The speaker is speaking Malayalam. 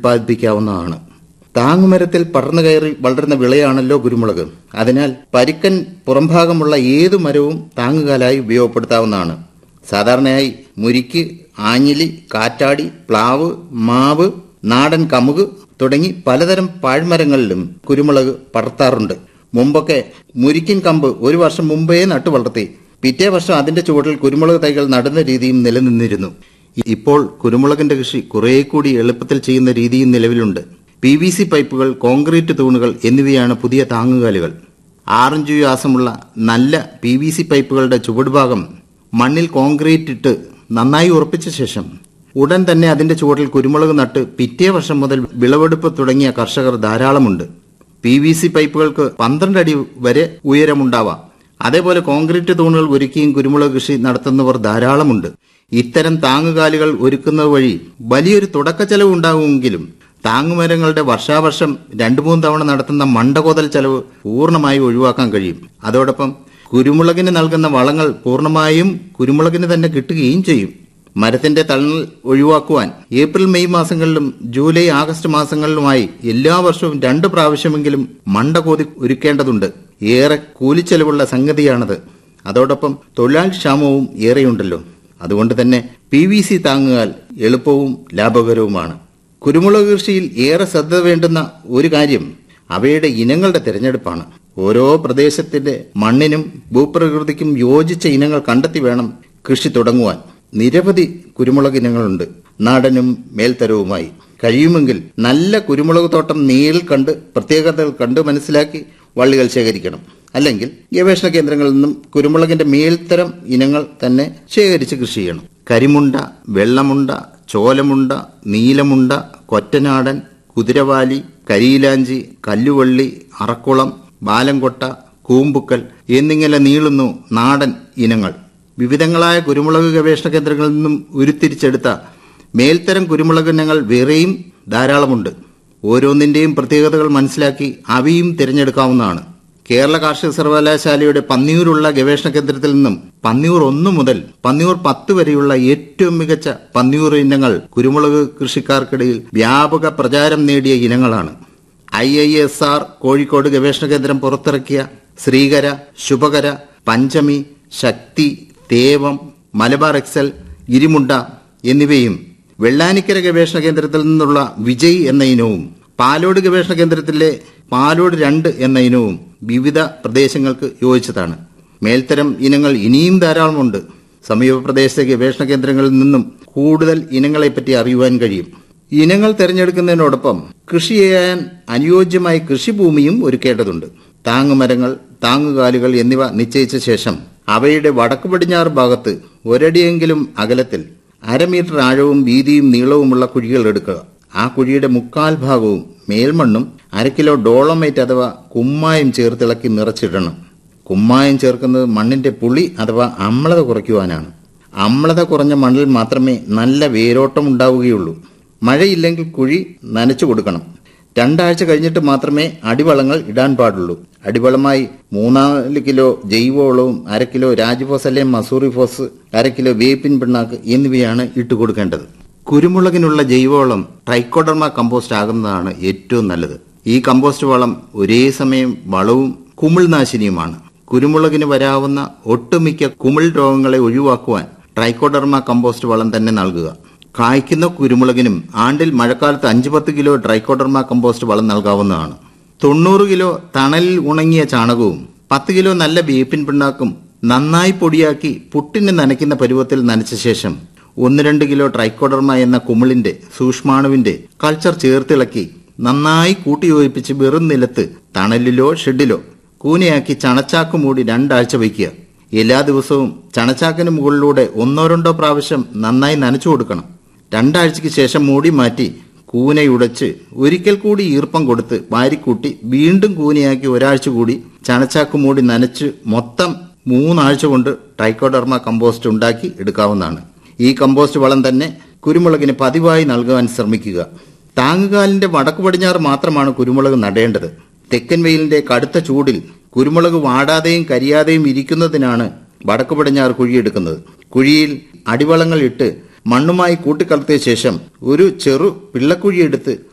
ഉൽപ്പാദിപ്പിക്കാവുന്നതാണ് താങ്ങുമരത്തിൽ പടർന്നു കയറി വളരുന്ന വിളയാണല്ലോ കുരുമുളക് അതിനാൽ പരിക്കൻ പുറംഭാഗമുള്ള ഏതു മരവും താങ്ങുകാലായി ഉപയോഗപ്പെടുത്താവുന്നതാണ് സാധാരണയായി മുരിക്ക് ആഞ്ഞിലി കാറ്റാടി പ്ലാവ് മാവ് നാടൻ കമുക് തുടങ്ങി പലതരം പാഴ്മരങ്ങളിലും കുരുമുളക് പടർത്താറുണ്ട് മുമ്പൊക്കെ മുരിക്കിൻ കമ്പ് ഒരു വർഷം മുമ്പേ നട്ടു വളർത്തി പിറ്റേ വർഷം അതിന്റെ ചുവട്ടിൽ കുരുമുളക് തൈകൾ നടുന്ന രീതിയും നിലനിന്നിരുന്നു ഇപ്പോൾ കുരുമുളകിന്റെ കൃഷി കുറെ കൂടി എളുപ്പത്തിൽ ചെയ്യുന്ന രീതിയും നിലവിലുണ്ട് പി വി സി പൈപ്പുകൾ കോൺക്രീറ്റ് തൂണുകൾ എന്നിവയാണ് പുതിയ താങ്ങുകാലുകൾ ആറഞ്ചു വ്യാസമുള്ള നല്ല പി വി സി പൈപ്പുകളുടെ ചുവടുഭാഗം മണ്ണിൽ കോൺക്രീറ്റ് ഇട്ട് നന്നായി ഉറപ്പിച്ച ശേഷം ഉടൻ തന്നെ അതിന്റെ ചുവട്ടിൽ കുരുമുളക് നട്ട് പിറ്റേ വർഷം മുതൽ വിളവെടുപ്പ് തുടങ്ങിയ കർഷകർ ധാരാളമുണ്ട് പി വി സി പൈപ്പുകൾക്ക് പന്ത്രണ്ട് അടി വരെ ഉയരമുണ്ടാവാം അതേപോലെ കോൺക്രീറ്റ് തൂണുകൾ ഒരുക്കിയും കുരുമുളക് കൃഷി നടത്തുന്നവർ ധാരാളമുണ്ട് ഇത്തരം താങ്ങുകാലുകൾ ഒരുക്കുന്നത് വഴി വലിയൊരു തുടക്ക ചെലവ് ഉണ്ടാകുമെങ്കിലും താങ്ങുമരങ്ങളുടെ വർഷാവർഷം രണ്ടു മൂന്ന് തവണ നടത്തുന്ന മണ്ടകോതൽ ചെലവ് പൂർണ്ണമായി ഒഴിവാക്കാൻ കഴിയും അതോടൊപ്പം കുരുമുളകിന് നൽകുന്ന വളങ്ങൾ പൂർണ്ണമായും കുരുമുളകിന് തന്നെ കിട്ടുകയും ചെയ്യും മരത്തിന്റെ തണൽ ഒഴിവാക്കുവാൻ ഏപ്രിൽ മെയ് മാസങ്ങളിലും ജൂലൈ ആഗസ്റ്റ് മാസങ്ങളിലുമായി എല്ലാ വർഷവും രണ്ട് പ്രാവശ്യമെങ്കിലും മണ്ട കോതി ഒരുക്കേണ്ടതുണ്ട് ഏറെ കൂലിച്ചെലവുള്ള സംഗതിയാണത് അതോടൊപ്പം തൊഴിലാളി ക്ഷാമവും ഏറെയുണ്ടല്ലോ അതുകൊണ്ട് തന്നെ പി വി സി താങ്ങുകാൽ എളുപ്പവും ലാഭകരവുമാണ് കുരുമുളക് കൃഷിയിൽ ഏറെ ശ്രദ്ധ വേണ്ടുന്ന ഒരു കാര്യം അവയുടെ ഇനങ്ങളുടെ തിരഞ്ഞെടുപ്പാണ് ഓരോ പ്രദേശത്തിന്റെ മണ്ണിനും ഭൂപ്രകൃതിക്കും യോജിച്ച ഇനങ്ങൾ കണ്ടെത്തി വേണം കൃഷി തുടങ്ങുവാൻ നിരവധി കുരുമുളക് ഇനങ്ങളുണ്ട് നാടനും മേൽത്തരവുമായി കഴിയുമെങ്കിൽ നല്ല കുരുമുളക് തോട്ടം നേരിൽ കണ്ട് പ്രത്യേകതകൾ കണ്ട് മനസ്സിലാക്കി വള്ളികൾ ശേഖരിക്കണം അല്ലെങ്കിൽ ഗവേഷണ കേന്ദ്രങ്ങളിൽ നിന്നും കുരുമുളകിന്റെ മേൽത്തരം ഇനങ്ങൾ തന്നെ ശേഖരിച്ച് കൃഷി ചെയ്യണം കരിമുണ്ട വെള്ളമുണ്ട ചോലമുണ്ട നീലമുണ്ട കൊറ്റനാടൻ കുതിരവാലി കരിയിലാഞ്ചി കല്ലുവള്ളി അറക്കുളം ബാലംകൊട്ട കൂമ്പുക്കൽ എന്നിങ്ങനെ നീളുന്നു നാടൻ ഇനങ്ങൾ വിവിധങ്ങളായ കുരുമുളക് ഗവേഷണ കേന്ദ്രങ്ങളിൽ നിന്നും ഉരുത്തിരിച്ചെടുത്ത മേൽത്തരം കുരുമുളക് ഇനങ്ങൾ വേറെയും ധാരാളമുണ്ട് ഓരോന്നിന്റെയും പ്രത്യേകതകൾ മനസ്സിലാക്കി അവയും തിരഞ്ഞെടുക്കാവുന്നതാണ് കേരള കാർഷിക സർവകലാശാലയുടെ പന്നിയൂരുള്ള ഗവേഷണ കേന്ദ്രത്തിൽ നിന്നും പന്നിയൂർ ഒന്ന് മുതൽ പന്നിയൂർ പത്ത് വരെയുള്ള ഏറ്റവും മികച്ച പന്നിയൂർ ഇനങ്ങൾ കുരുമുളക് കൃഷിക്കാർക്കിടയിൽ വ്യാപക പ്രചാരം നേടിയ ഇനങ്ങളാണ് I I S R Kozhikode ഗവേഷണ കേന്ദ്രം പുറത്തിറക്കിയ ശ്രീകര ശുഭകര പഞ്ചമി ശക്തി തേവം മലബാർ എക്സൽ ഗിരിമുണ്ട എന്നിവയും വെള്ളാനിക്കര ഗവേഷണ കേന്ദ്രത്തിൽ നിന്നുള്ള വിജയ് എന്ന ഇനവും പാലോട് ഗവേഷണ കേന്ദ്രത്തിലെ പാലോട് രണ്ട് എന്ന ഇനവും വിവിധ പ്രദേശങ്ങൾക്ക് യോജിച്ചതാണ് മേൽത്തരം ഇനങ്ങൾ ഇനിയും ധാരാളമുണ്ട് സമീപ പ്രദേശത്തെ ഗവേഷണ കേന്ദ്രങ്ങളിൽ നിന്നും കൂടുതൽ ഇനങ്ങളെപ്പറ്റി അറിയുവാൻ കഴിയും ഇനങ്ങൾ തിരഞ്ഞെടുക്കുന്നതിനോടൊപ്പം കൃഷി ചെയ്യാൻ അനുയോജ്യമായ കൃഷിഭൂമിയും ഒരുക്കേണ്ടതുണ്ട് താങ്ങുമരങ്ങൾ താങ്ങുകാലുകൾ എന്നിവ നിശ്ചയിച്ച ശേഷം അവയുടെ വടക്ക് പടിഞ്ഞാറ് ഭാഗത്ത് ഒരടിയെങ്കിലും അകലത്തിൽ അരമീറ്റർ ആഴവും വീതിയും നീളവുമുള്ള കുഴികൾ എടുക്കുക ആ കുഴിയുടെ മുക്കാൽ ഭാഗവും മേൽമണ്ണും അര കിലോ ഡോളമൈറ്റ് അഥവാ കുമ്മായം ചേർത്തിളക്കി നിറച്ചിടണം കുമ്മായം ചേർക്കുന്നത് മണ്ണിന്റെ പുളി അഥവാ അമ്ലത കുറയ്ക്കുവാനാണ് അമ്ലത കുറഞ്ഞ മണ്ണിൽ മാത്രമേ നല്ല വേരോട്ടം ഉണ്ടാവുകയുള്ളൂ മഴയില്ലെങ്കിൽ കുഴി നനച്ചു കൊടുക്കണം രണ്ടാഴ്ച കഴിഞ്ഞിട്ട് മാത്രമേ അടിവളങ്ങൾ ഇടാൻ പാടുള്ളൂ അടിവളമായി മൂന്നാല് കിലോ ജൈവവളവും അര കിലോ രാജ്ഫോസ് അല്ലെങ്കിൽ മസൂറി ഫോസ് അര കിലോ വേപ്പിൻ പിണ്ണാക്ക് എന്നിവയാണ് ഇട്ടുകൊടുക്കേണ്ടത് കുരുമുളകിനുള്ള ജൈവവളം ട്രൈക്കോഡർമ കമ്പോസ്റ്റ് ആകുന്നതാണ് ഏറ്റവും നല്ലത് ഈ കമ്പോസ്റ്റ് വളം ഒരേ സമയം വളവും കുമിൾനാശിനിയുമാണ് കുരുമുളകിന് വരാവുന്ന ഒട്ടുമിക്ക കുമിൾ രോഗങ്ങളെ ഒഴിവാക്കുവാൻ ട്രൈക്കോഡർമ കമ്പോസ്റ്റ് വളം തന്നെ നൽകുക കായ്ക്കുന്ന കുരുമുളകിനും ആണ്ടിൽ മഴക്കാലത്ത് അഞ്ച് പത്ത് കിലോ ട്രൈക്കോഡർമ കമ്പോസ്റ്റ് വളം നൽകാവുന്നതാണ് തൊണ്ണൂറ് കിലോ തണലിൽ ഉണങ്ങിയ ചാണകവും പത്ത് കിലോ നല്ല വേപ്പിൻ പിണ്ണാക്കും നന്നായി പൊടിയാക്കി പുട്ടിന് നനയ്ക്കുന്ന പരുവത്തിൽ നനച്ച ശേഷം ഒന്ന് രണ്ട് കിലോ ട്രൈക്കോഡർമ എന്ന കുമിളിന്റെ സൂക്ഷ്മാണുവിന്റെ കൾച്ചർ ചേർത്തിളക്കി നന്നായി കൂട്ടിയോജിപ്പിച്ച് വെറും നിലത്ത് തണലിലോ ഷെഡിലോ കൂനയാക്കി ചണച്ചാക്ക് മൂടി രണ്ടാഴ്ച വയ്ക്കുക എല്ലാ ദിവസവും ചണച്ചാക്കിന് മുകളിലൂടെ ഒന്നോ രണ്ടോ പ്രാവശ്യം നന്നായി നനച്ചു കൊടുക്കണം രണ്ടാഴ്ചയ്ക്ക് ശേഷം മൂടി മാറ്റി കൂനയുടച്ച് ഒരിക്കൽ കൂടി ഈർപ്പം കൊടുത്ത് വാരിക്കൂട്ടി വീണ്ടും കൂനയാക്കി ഒരാഴ്ച കൂടി ചണച്ചാക്ക് മൂടി നനച്ച് മൊത്തം മൂന്നാഴ്ച കൊണ്ട് ട്രൈക്കോഡർമ കമ്പോസ്റ്റ് ഉണ്ടാക്കി എടുക്കാവുന്നതാണ് ഈ കമ്പോസ്റ്റ് വളം തന്നെ കുരുമുളകിന് പതിവായി നൽകുവാൻ ശ്രമിക്കുക താങ്ങുകാലിന്റെ വടക്കു പടിഞ്ഞാറ് മാത്രമാണ് കുരുമുളക് നടേണ്ടത് തെക്കൻ വെയിലിന്റെ കടുത്ത ചൂടിൽ കുരുമുളക് വാടാതെയും കരിയാതെയും ഇരിക്കുന്നതിനാണ് വടക്കു പടിഞ്ഞാറ് കുഴിയെടുക്കുന്നത് കുഴിയിൽ അടിവളങ്ങൾ ഇട്ട് മണ്ണുമായി കൂട്ടിക്കലർത്തിയ ശേഷം ഒരു ചെറു പിള്ളക്കുഴി എടുത്ത്